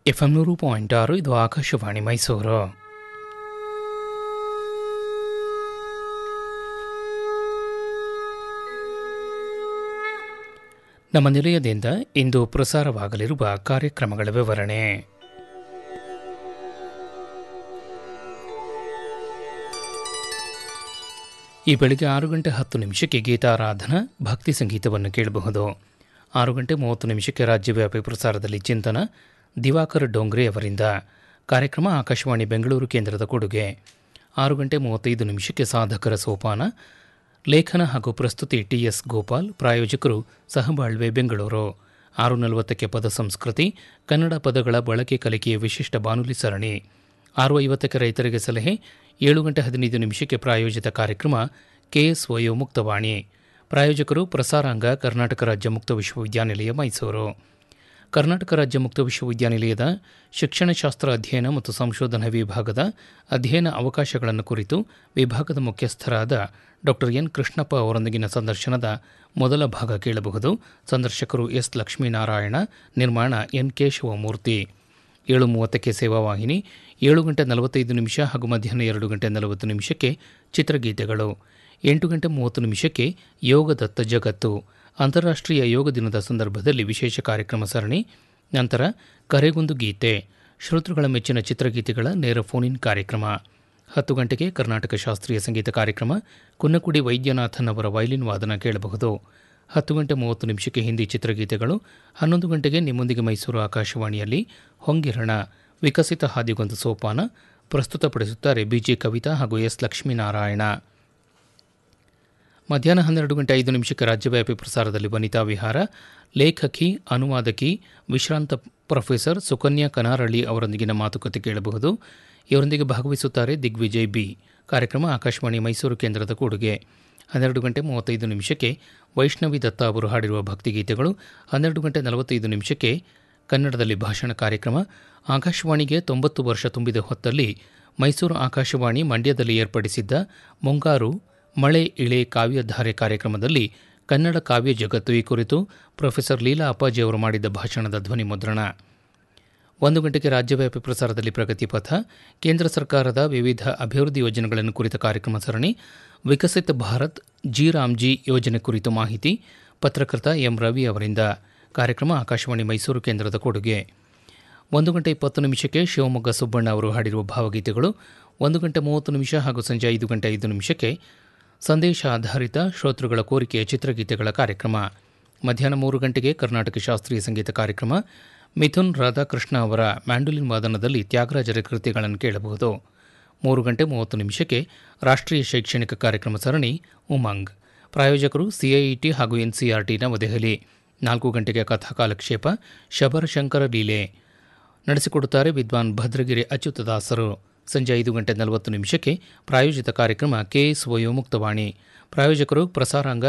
F M ನೂರು point ಆರು ಇದು ಆಕಾಶವಾಣಿ ಮೈಸೂರು ನಮ್ಮ ನಿಲಯದಿಂದ ಇಂದು ಪ್ರಸಾರವಾಗಲಿರುವ ಕಾರ್ಯಕ್ರಮಗಳ ವಿವರಣೆ ಈ ಬೆಳಿಗ್ಗೆ ಆರು ಗಂಟೆ ಹತ್ತು ನಿಮಿಷಕ್ಕೆ ಗೀತಾರಾಧನಾ ಭಕ್ತಿ ಸಂಗೀತವನ್ನು ಕೇಳಬಹುದು ಆರು ಗಂಟೆ ಮೂವತ್ತು ನಿಮಿಷಕ್ಕೆ ರಾಜ್ಯವ್ಯಾಪಿ ಪ್ರಸಾರದಲ್ಲಿ ಚಿಂತನ ದಿವಾಕರ್ ಡೋಂಗ್ರೆ ಅವರಿಂದ ಕಾರ್ಯಕ್ರಮ ಆಕಾಶವಾಣಿ ಬೆಂಗಳೂರು ಕೇಂದ್ರದ ಕೊಡುಗೆ ಆರು ಗಂಟೆ ಮೂವತ್ತೈದು ನಿಮಿಷಕ್ಕೆ ಸಾಧಕರ ಸೋಪಾನ ಲೇಖನ ಹಾಗೂ ಪ್ರಸ್ತುತಿ ಟಿಎಸ್ ಗೋಪಾಲ್ ಪ್ರಾಯೋಜಕರು ಸಹಬಾಳ್ವೆ ಬೆಂಗಳೂರು ಆರು ನಲವತ್ತಕ್ಕೆ ಪದ ಸಂಸ್ಕೃತಿ ಕನ್ನಡ ಪದಗಳ ಬಳಕೆ ಕಲಿಕೆಯ ವಿಶಿಷ್ಟ ಬಾನುಲಿ ಸರಣಿ ಆರು ಐವತ್ತಕ್ಕೆ ರೈತರಿಗೆ ಸಲಹೆ ಏಳು ಗಂಟೆ ಹದಿನೈದು ನಿಮಿಷಕ್ಕೆ ಪ್ರಾಯೋಜಿತ ಕಾರ್ಯಕ್ರಮ ಕೆಎಸ್ ವಯೋ ಮುಕ್ತವಾಣಿ ಪ್ರಾಯೋಜಕರು ಪ್ರಸಾರಾಂಗ ಕರ್ನಾಟಕ ರಾಜ್ಯ ಮುಕ್ತ ವಿಶ್ವವಿದ್ಯಾನಿಲಯ ಮೈಸೂರು ಕರ್ನಾಟಕ ರಾಜ್ಯ ಮುಕ್ತ ವಿಶ್ವವಿದ್ಯಾನಿಲಯದ ಶಿಕ್ಷಣಶಾಸ್ತ್ರ ಅಧ್ಯಯನ ಮತ್ತು ಸಂಶೋಧನಾ ವಿಭಾಗದ ಅಧ್ಯಯನ ಅವಕಾಶಗಳನ್ನು ಕುರಿತು ವಿಭಾಗದ ಮುಖ್ಯಸ್ಥರಾದ ಡಾಕ್ಟರ್ ಎನ್ ಕೃಷ್ಣಪ್ಪ ಅವರೊಂದಿಗಿನ ಸಂದರ್ಶನದ ಮೊದಲ ಭಾಗ ಕೇಳಬಹುದು ಸಂದರ್ಶಕರು ಎಸ್ ಲಕ್ಷ್ಮೀನಾರಾಯಣ ನಿರ್ಮಾಣ ಎನ್ ಕೆ ಶಿವಮೂರ್ತಿ ಏಳು ಮೂವತ್ತಕ್ಕೆ ಸೇವಾವಾಹಿನಿ ಏಳು ಗಂಟೆ ನಲವತ್ತೈದು ನಿಮಿಷ ಹಾಗೂ ಮಧ್ಯಾಹ್ನ ಎರಡು ಗಂಟೆ ನಲವತ್ತು ನಿಮಿಷಕ್ಕೆ ಚಿತ್ರಗೀತೆಗಳು ಎಂಟು ಗಂಟೆ ಮೂವತ್ತು ನಿಮಿಷಕ್ಕೆ ಯೋಗದತ್ತ ಜಗತ್ತು ಅಂತಾರಾಷ್ಟ್ರೀಯ ಯೋಗ ದಿನದ ಸಂದರ್ಭದಲ್ಲಿ ವಿಶೇಷ ಕಾರ್ಯಕ್ರಮ ಸರಣಿ ನಂತರ ಕರೆಗೊಂದು ಗೀತೆ ಶ್ರೋತೃಗಳ ಮೆಚ್ಚಿನ ಚಿತ್ರಗೀತೆಗಳ ನೇರ ಫೋನ್ ಇನ್ ಕಾರ್ಯಕ್ರಮ ಹತ್ತು ಗಂಟೆಗೆ ಕರ್ನಾಟಕ ಶಾಸ್ತ್ರೀಯ ಸಂಗೀತ ಕಾರ್ಯಕ್ರಮ ಕುನ್ನಕುಡಿ ವೈದ್ಯನಾಥನ್ ಅವರ ವೈಲಿನ್ ವಾದನ ಕೇಳಬಹುದು ಹತ್ತು ಗಂಟೆ ಮೂವತ್ತು ನಿಮಿಷಕ್ಕೆ ಹಿಂದಿ ಚಿತ್ರಗೀತೆಗಳು ಹನ್ನೊಂದು ಗಂಟೆಗೆ ನಿಮ್ಮೊಂದಿಗೆ ಮೈಸೂರು ಆಕಾಶವಾಣಿಯಲ್ಲಿ ಹೊಂಗಿರಣ ವಿಕಸಿತ ಹಾದಿಗೊಂದು ಸೋಪಾನ ಪ್ರಸ್ತುತಪಡಿಸುತ್ತಾರೆ ಬಿಜಿ ಕವಿತಾ ಹಾಗೂ ಎಸ್ ಲಕ್ಷ್ಮೀನಾರಾಯಣ ಮಧ್ಯಾಹ್ನ ಹನ್ನೆರಡು ಗಂಟೆ ಐದು ನಿಮಿಷಕ್ಕೆ ರಾಜ್ಯವ್ಯಾಪಿ ಪ್ರಸಾರದಲ್ಲಿ ವನಿತಾ ವಿಹಾರ ಲೇಖಕಿ ಅನುವಾದಕಿ ವಿಶ್ರಾಂತ ಪ್ರೊಫೆಸರ್ ಸುಕನ್ಯಾ ಕನಾರಳ್ಳಿ ಅವರೊಂದಿಗಿನ ಮಾತುಕತೆ ಕೇಳಬಹುದು ಇವರೊಂದಿಗೆ ಭಾಗವಹಿಸುತ್ತಾರೆ ದಿಗ್ವಿಜಯ್ ಬಿ ಕಾರ್ಯಕ್ರಮ ಆಕಾಶವಾಣಿ ಮೈಸೂರು ಕೇಂದ್ರದ ಕೊಡುಗೆ ಹನ್ನೆರಡು ಗಂಟೆ ಮೂವತ್ತೈದು ನಿಮಿಷಕ್ಕೆ ವೈಷ್ಣವಿ ದತ್ತ ಅವರು ಹಾಡಿರುವ ಭಕ್ತಿಗೀತೆಗಳು ಹನ್ನೆರಡು ಗಂಟೆ ನಲವತ್ತೈದು ನಿಮಿಷಕ್ಕೆ ಕನ್ನಡದಲ್ಲಿ ಭಾಷಣ ಕಾರ್ಯಕ್ರಮ ಆಕಾಶವಾಣಿಗೆ ತೊಂಬತ್ತು ವರ್ಷ ತುಂಬಿದ ಹೊತ್ತಲ್ಲಿ ಮೈಸೂರು ಆಕಾಶವಾಣಿ ಮಂಡ್ಯದಲ್ಲಿ ಏರ್ಪಡಿಸಿದ್ದ ಮುಂಗಾರು ಮಳೆ ಇಳೆ ಕಾವ್ಯಧಾರೆ ಕಾರ್ಯಕ್ರಮದಲ್ಲಿ ಕನ್ನಡ ಕಾವ್ಯ ಜಗತ್ತು ಈ ಕುರಿತು ಪ್ರೊಫೆಸರ್ ಲೀಲಾ ಅಪ್ಪಾಜಿ ಅವರು ಮಾಡಿದ್ದ ಭಾಷಣದ ಧ್ವನಿ ಮುದ್ರಣ ಒಂದು ಗಂಟೆಗೆ ರಾಜ್ಯವ್ಯಾಪಿ ಪ್ರಸಾರದಲ್ಲಿ ಪ್ರಗತಿ ಪಥ ಕೇಂದ್ರ ಸರ್ಕಾರದ ವಿವಿಧ ಅಭಿವೃದ್ಧಿ ಯೋಜನೆಗಳನ್ನು ಕುರಿತ ಕಾರ್ಯಕ್ರಮ ಸರಣಿ ವಿಕಸಿತ ಭಾರತ್ ಜಿ ರಾಮ್ಜಿ ಯೋಜನೆ ಕುರಿತು ಮಾಹಿತಿ ಪತ್ರಕರ್ತ ಎಂ ರವಿ ಅವರಿಂದ ಕಾರ್ಯಕ್ರಮ ಆಕಾಶವಾಣಿ ಮೈಸೂರು ಕೇಂದ್ರದ ಕೊಡುಗೆ ಒಂದು ಗಂಟೆ ಇಪ್ಪತ್ತು ನಿಮಿಷಕ್ಕೆ ಶಿವಮೊಗ್ಗ ಸುಬ್ಬಣ್ಣ ಅವರು ಹಾಡಿರುವ ಭಾವಗೀತೆಗಳು ಒಂದು ಗಂಟೆ ಮೂವತ್ತು ನಿಮಿಷ ಹಾಗೂ ಸಂಜೆ ಐದು ಗಂಟೆ ಐದು ನಿಮಿಷಕ್ಕೆ ಸಂದೇಶ ಆಧಾರಿತ ಶ್ರೋತೃಗಳ ಕೋರಿಕೆಯ ಚಿತ್ರಗೀತೆಗಳ ಕಾರ್ಯಕ್ರಮ ಮಧ್ಯಾಹ್ನ ಮೂರು ಗಂಟೆಗೆ ಕರ್ನಾಟಕ ಶಾಸ್ತ್ರೀಯ ಸಂಗೀತ ಕಾರ್ಯಕ್ರಮ ಮಿಥುನ್ ರಾಧಾಕೃಷ್ಣ ಅವರ ಮ್ಯಾಂಡುಲಿನ್ ವಾದನದಲ್ಲಿ ತ್ಯಾಗರಾಜರ ಕೃತಿಗಳನ್ನು ಕೇಳಬಹುದು ಮೂರು ಗಂಟೆ ಮೂವತ್ತು ನಿಮಿಷಕ್ಕೆ ರಾಷ್ಟ್ರೀಯ ಶೈಕ್ಷಣಿಕ ಕಾರ್ಯಕ್ರಮ ಸರಣಿ ಉಮಂಗ್ ಪ್ರಾಯೋಜಕರು ಸಿಐಇಟಿ ಹಾಗೂ ಎನ್ಸಿಆರ್ಟಿ ನವದೆಹಲಿ ನಾಲ್ಕು ಗಂಟೆಗೆ ಕಥಾಕಾಲಕ್ಷೇಪ ಶಬರಶಂಕರ ಲೀಲೆ ನಡೆಸಿಕೊಡುತ್ತಾರೆ ವಿದ್ವಾನ್ ಭದ್ರಗಿರಿ ಅಚ್ಯುತದಾಸರು ಸಂಜೆ ಐದು ಗಂಟೆ ನಲವತ್ತು ನಿಮಿಷಕ್ಕೆ ಪ್ರಾಯೋಜಿತ ಕಾರ್ಯಕ್ರಮ ಕೆಎಸ್ ವಯೋ ಮುಕ್ತವಾಣಿ ಪ್ರಾಯೋಜಕರು ಪ್ರಸಾರಾಂಗ